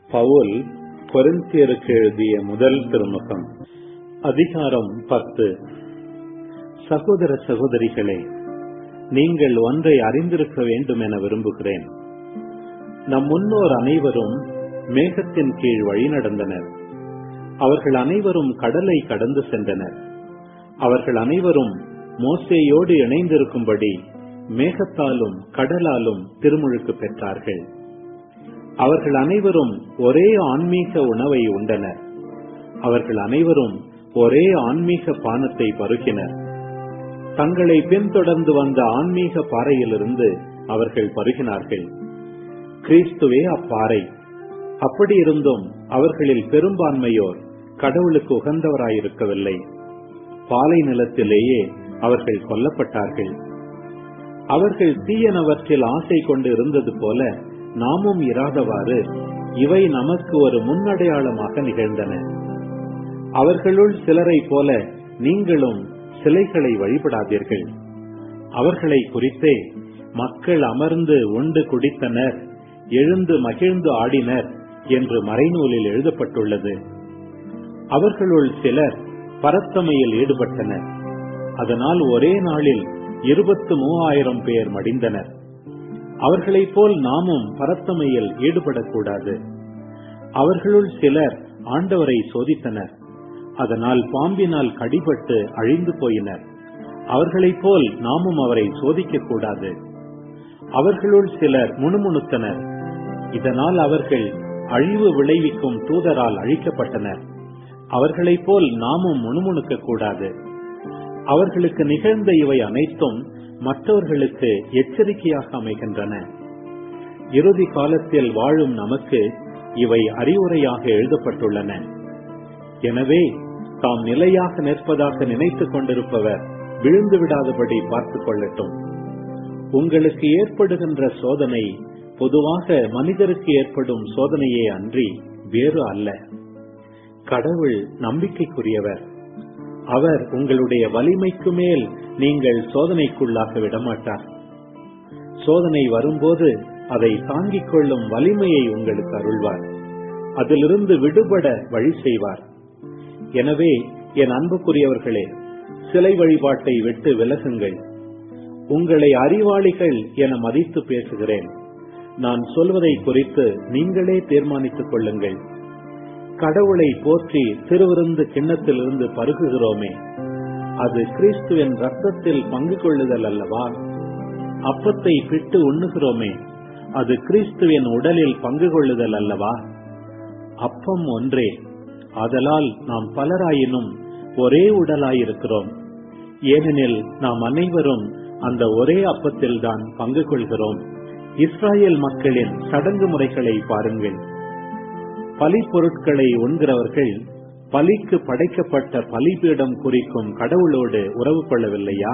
பவுல் கொரிந்தியருக்கு எழுதிய முதல் திருமுகம் அதிகாரம் பத்து சகோதர சகோதரிகளே நீங்கள் ஒன்றை அறிந்திருக்க வேண்டும் என விரும்புகிறேன் நம் முன்னோர் அனைவரும் மேகத்தின் கீழ் வழிநடந்தனர் அவர்கள் அனைவரும் கடலை கடந்து சென்றனர் அவர்கள் அனைவரும் மோசேயோடு இணைந்திருக்கும்படி மேகத்தாலும் கடலாலும் திருமுழுக்கு பெற்றார்கள் அவர்கள் அனைவரும் ஒரே ஆன்மீக உணவை உண்டனர் அவர்கள் அனைவரும் ஒரே ஆன்மீக பானத்தை பருகினர் தங்களை பின்தொடர்ந்து வந்த ஆன்மீக பாறையிலிருந்து அவர்கள் பருகினார்கள் கிறிஸ்துவே அப்பாறை அப்படி இருந்தும் அவர்களில் பெரும்பான்மையோர் கடவுளுக்கு உகந்தவராயிருக்கவில்லை பாலை நிலத்திலேயே அவர்கள் கொல்லப்பட்டார்கள் அவர்கள் தீயனவற்றில் ஆசை கொண்டு இருந்தது போல நாமும் இராதவாறு இவை நமக்கு ஒரு முன்னடையாளமாக நிகழ்ந்தன அவர்களுள் சிலரை போல நீங்களும் சிலைகளை வழிபடாதீர்கள் அவர்களை குறித்தே மக்கள் அமர்ந்து உண்டு குடித்தனர் எழுந்து மகிழ்ந்து ஆடினர் என்று மறைநூலில் எழுதப்பட்டுள்ளது அவர்களுள் சிலர் பரத்தமையில் ஈடுபட்டனர் அதனால் ஒரே நாளில் இருபத்து மூவாயிரம் பேர் மடிந்தனர் அவர்களைப் போல் நாமும் பரத்தமையில் ஈடுபடக்கூடாது அவர்களுள் சிலர் ஆண்டவரை சோதித்தனர் அதனால் பாம்பினால் கடிபட்டு அழிந்து போயினர் அவர்களைப் போல் நாமும் அவரை சோதிக்க கூடாது அவர்களுள் சிலர் முணுமுணுத்தனர் இதனால் அவர்கள் அழிவு விளைவிக்கும் தூதரால் அழிக்கப்பட்டனர் அவர்களைப் போல் நாமும் முணுமுணுக்க கூடாது அவர்களுக்கு நிகழ்ந்த இவை அனைத்தும் மற்றவர்களுக்கு எச்சரிக்கையாக அமைகின்றன இறுதி காலத்தில் வாழும் நமக்கு இவை அறிவுரையாக எழுதப்பட்டுள்ளன எனவே தாம் நிலையாக நிற்பதாக நினைத்துக் கொண்டிருப்பவர் விழுந்து விடாதபடி பார்த்துக் கொள்ளட்டும் உங்களுக்கு ஏற்படுகின்ற சோதனை பொதுவாக மனிதருக்கு ஏற்படும் சோதனையே அன்றி வேறு அல்ல கடவுள் நம்பிக்கைக்குரியவர் அவர் உங்களுடைய வலிமைக்கு மேல் நீங்கள் சோதனைக்குள்ளாக விடமாட்டார் சோதனை வரும்போது அதை தாங்கிக் கொள்ளும் வலிமையை உங்களுக்கு அருள்வார் அதிலிருந்து விடுபட வழி செய்வார் எனவே என் அன்புக்குரியவர்களே சிலை வழிபாட்டை விட்டு விலகுங்கள் உங்களை அறிவாளிகள் என மதித்து பேசுகிறேன் நான் சொல்வதை குறித்து நீங்களே தீர்மானித்துக் கொள்ளுங்கள் கடவுளை போற்றி திருவிருந்து கிண்ணத்திலிருந்து பருகுகிறோமே அது கிறிஸ்துவின் ரத்தத்தில் பங்கு கொள்ளுதல் அல்லவா அப்பத்தை பிட்டு உண்ணுகிறோமே அது கிறிஸ்துவின் உடலில் பங்கு கொள்ளுதல் அல்லவா அப்பம் ஒன்றே ஆதலால் நாம் பலராயினும் ஒரே உடலாயிருக்கிறோம் ஏனெனில் நாம் அனைவரும் அந்த ஒரே அப்பத்தில் தான் பங்கு கொள்கிறோம் இஸ்ராயல் மக்களின் சடங்கு முறைகளை பாருங்கள் பலி பொருட்களை உண்கிறவர்கள் பலிக்கு படைக்கப்பட்ட பலிபீடம் குறிக்கும் கடவுளோடு உறவு கொள்ளவில்லையா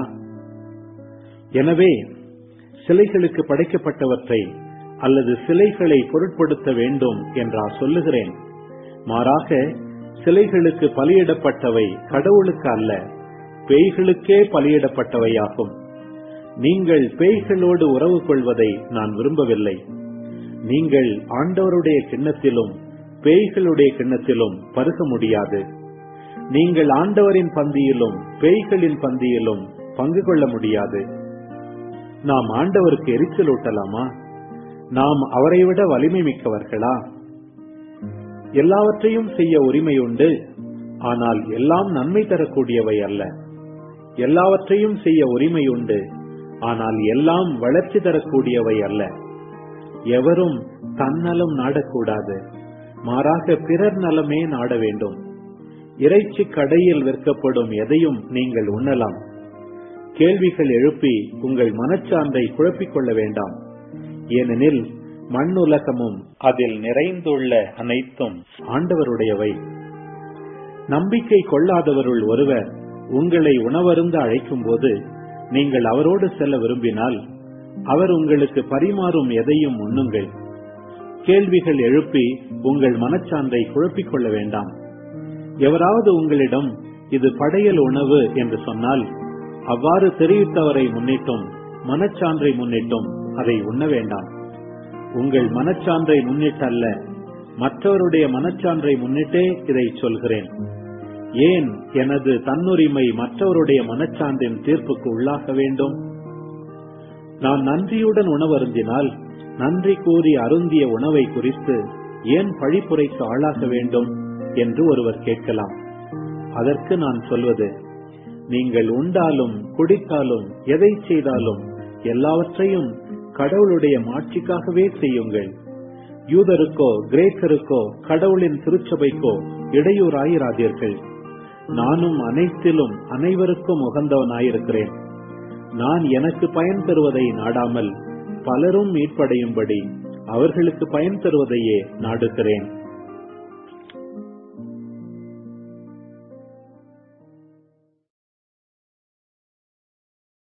எனவே சிலைகளுக்கு படைக்கப்பட்டவற்றை அல்லது சிலைகளை பொருட்படுத்த வேண்டும் என்றா சொல்லுகிறேன் மாறாக சிலைகளுக்கு பலியிடப்பட்டவை கடவுளுக்கு அல்ல பேய்களுக்கே பலியிடப்பட்டவையாகும் நீங்கள் பேய்களோடு உறவு கொள்வதை நான் விரும்பவில்லை நீங்கள் ஆண்டவருடைய கிண்ணத்திலும் பேய்களுடைய கிண்ணத்திலும் பருக முடியாது நீங்கள் ஆண்டவரின் பந்தியிலும் பேய்களின் பந்தியிலும் பங்கு கொள்ள முடியாது நாம் ஆண்டவருக்கு எரிச்சல் ஊட்டலாமா நாம் அவரை விட வலிமை மிக்கவர்களா எல்லாவற்றையும் செய்ய உரிமை உண்டு ஆனால் எல்லாம் நன்மை தரக்கூடியவை அல்ல எல்லாவற்றையும் செய்ய உரிமை உண்டு ஆனால் எல்லாம் வளர்ச்சி தரக்கூடியவை அல்ல எவரும் தன்னலம் நாடக்கூடாது மாறாக பிறர் நலமே நாட வேண்டும் இறைச்சி கடையில் விற்கப்படும் எதையும் நீங்கள் உண்ணலாம் கேள்விகள் எழுப்பி உங்கள் மனச்சான்றை குழப்பிக் கொள்ள வேண்டாம் ஏனெனில் மண்ணுலகமும் அதில் நிறைந்துள்ள அனைத்தும் ஆண்டவருடையவை நம்பிக்கை கொள்ளாதவருள் ஒருவர் உங்களை உணவருந்த அழைக்கும் போது நீங்கள் அவரோடு செல்ல விரும்பினால் அவர் உங்களுக்கு பரிமாறும் எதையும் உண்ணுங்கள் கேள்விகள் எழுப்பி உங்கள் மனச்சான்றை குழப்பிக் கொள்ள வேண்டாம் எவராவது உங்களிடம் இது படையல் உணவு என்று சொன்னால் அவ்வாறு தெரிவித்தவரை முன்னிட்டும் மனச்சான்றை முன்னிட்டும் அதை உண்ண வேண்டாம் உங்கள் மனச்சான்றை முன்னிட்டல்ல மற்றவருடைய மனச்சான்றை முன்னிட்டே இதை சொல்கிறேன் ஏன் எனது தன்னுரிமை மற்றவருடைய மனச்சான்றின் தீர்ப்புக்கு உள்ளாக வேண்டும் நான் நன்றியுடன் உணவருந்தினால் நன்றி கூறி அருந்திய உணவை குறித்து ஏன் பழிப்புரைக்கு ஆளாக வேண்டும் என்று ஒருவர் கேட்கலாம் அதற்கு நான் சொல்வது நீங்கள் உண்டாலும் குடித்தாலும் எதை செய்தாலும் எல்லாவற்றையும் கடவுளுடைய மாட்சிக்காகவே செய்யுங்கள் யூதருக்கோ கிரேக்கருக்கோ கடவுளின் திருச்சபைக்கோ இடையூறாயிராதீர்கள் நானும் அனைத்திலும் அனைவருக்கும் உகந்தவனாயிருக்கிறேன் நான் எனக்கு பயன் தருவதை நாடாமல் பலரும் மீட்படையும்படி அவர்களுக்கு பயன் தருவதையே நாடுகிறேன்